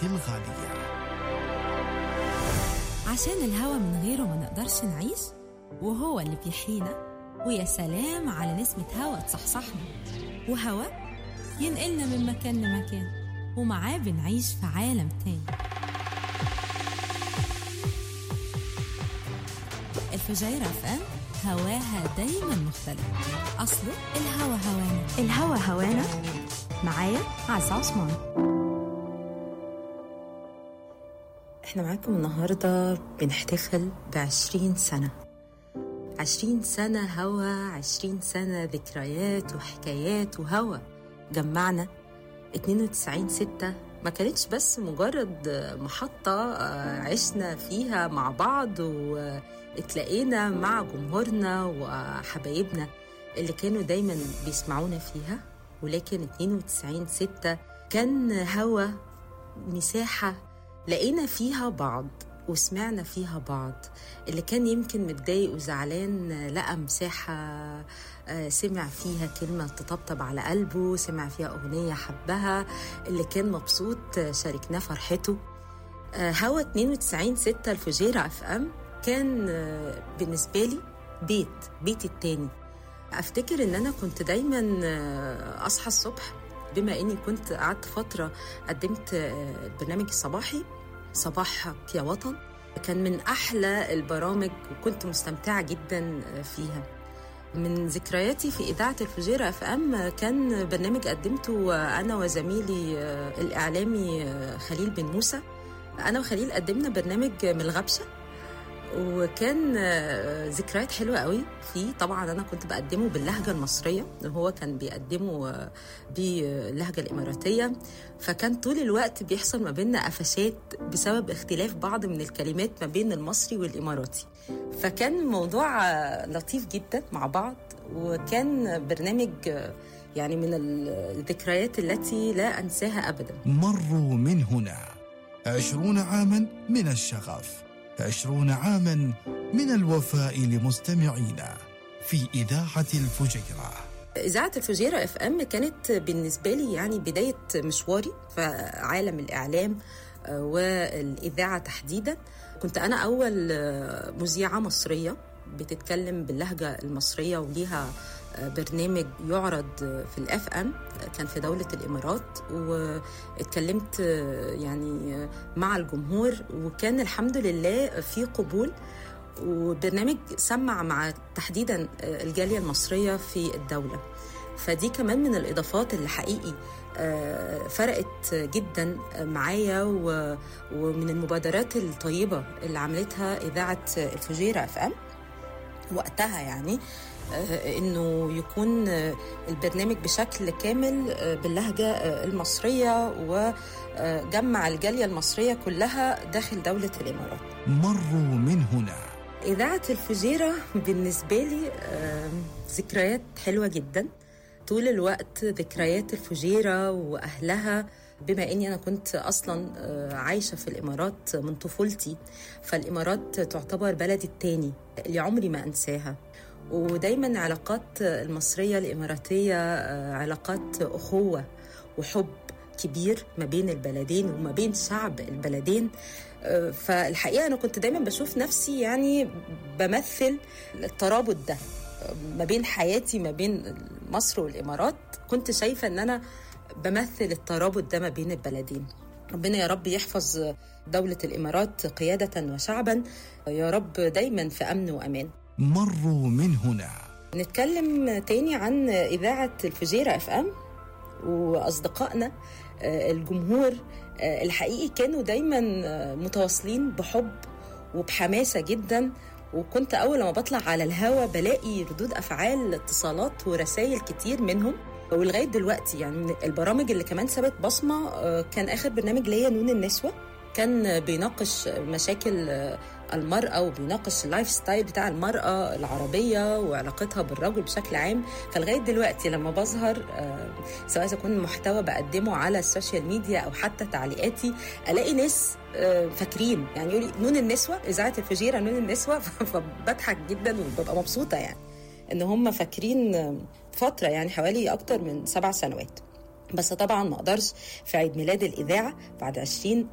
الغالية عشان الهوا من غيره ما نقدرش نعيش وهو اللي بيحيينا ويا سلام على نسمة هوا تصحصحنا وهوا ينقلنا من مكان لمكان ومعاه بنعيش في عالم تاني الفجيرة اف ام هواها دايما مختلف أصله الهوا هوانا الهوا هوانا معايا عزة عثمان احنا معاكم النهاردة بنحتفل بعشرين سنة عشرين سنة هوا عشرين سنة ذكريات وحكايات وهوا جمعنا 92 ستة ما كانتش بس مجرد محطة عشنا فيها مع بعض واتلاقينا مع جمهورنا وحبايبنا اللي كانوا دايما بيسمعونا فيها ولكن 92 ستة كان هوا مساحة لقينا فيها بعض وسمعنا فيها بعض اللي كان يمكن متضايق وزعلان لقى مساحة سمع فيها كلمة تطبطب على قلبه سمع فيها أغنية حبها اللي كان مبسوط شاركناه فرحته هوا 92 6 الفجيرة اف ام كان بالنسبة لي بيت بيتي التاني افتكر ان انا كنت دايما اصحى الصبح بما اني كنت قعدت فتره قدمت البرنامج الصباحي صباحك يا وطن كان من احلى البرامج وكنت مستمتعه جدا فيها من ذكرياتي في إذاعة الفجيرة اف ام كان برنامج قدمته أنا وزميلي الإعلامي خليل بن موسى أنا وخليل قدمنا برنامج من الغبشة وكان ذكريات حلوه قوي فيه طبعا انا كنت بقدمه باللهجه المصريه وهو كان بيقدمه باللهجه الاماراتيه فكان طول الوقت بيحصل ما بيننا قفشات بسبب اختلاف بعض من الكلمات ما بين المصري والاماراتي فكان موضوع لطيف جدا مع بعض وكان برنامج يعني من الذكريات التي لا انساها ابدا مروا من هنا عشرون عاما من الشغف عشرون عاما من الوفاء لمستمعينا في إذاعة الفجيرة إذاعة الفجيرة اف ام كانت بالنسبة لي يعني بداية مشواري في عالم الإعلام والإذاعة تحديدا كنت أنا أول مذيعة مصرية بتتكلم باللهجة المصرية وليها برنامج يعرض في الاف ام كان في دولة الامارات واتكلمت يعني مع الجمهور وكان الحمد لله في قبول وبرنامج سمع مع تحديدا الجالية المصرية في الدولة فدي كمان من الإضافات اللي حقيقي فرقت جدا معايا ومن المبادرات الطيبة اللي عملتها إذاعة الفجيرة اف ام وقتها يعني انه يكون البرنامج بشكل كامل باللهجه المصريه وجمع الجاليه المصريه كلها داخل دوله الامارات. مروا من هنا. اذاعه الفجيره بالنسبه لي ذكريات حلوه جدا. طول الوقت ذكريات الفجيره واهلها بما اني انا كنت اصلا عايشه في الامارات من طفولتي فالامارات تعتبر بلدي التاني اللي عمري ما انساها ودايما علاقات المصرية الإماراتية علاقات أخوة وحب كبير ما بين البلدين وما بين شعب البلدين فالحقيقة أنا كنت دايما بشوف نفسي يعني بمثل الترابط ده ما بين حياتي ما بين مصر والإمارات كنت شايفة أن أنا بمثل الترابط ده ما بين البلدين ربنا يا رب يحفظ دولة الإمارات قيادة وشعبا يا رب دايما في أمن وأمان مروا من هنا نتكلم تاني عن إذاعة الفجيرة اف ام وأصدقائنا الجمهور الحقيقي كانوا دايما متواصلين بحب وبحماسة جدا وكنت أول لما بطلع على الهوا بلاقي ردود أفعال اتصالات ورسائل كتير منهم ولغاية دلوقتي يعني البرامج اللي كمان سابت بصمة كان آخر برنامج ليا نون النسوة كان بيناقش مشاكل المرأة وبيناقش اللايف ستايل بتاع المرأة العربية وعلاقتها بالرجل بشكل عام فلغاية دلوقتي لما بظهر سواء إذا كان محتوى بقدمه على السوشيال ميديا أو حتى تعليقاتي ألاقي ناس فاكرين يعني يقولي نون النسوة إذاعة الفجيرة نون النسوة فبضحك جدا وببقى مبسوطة يعني إن هم فاكرين فترة يعني حوالي أكتر من سبع سنوات بس طبعا ما اقدرش في عيد ميلاد الاذاعه بعد 20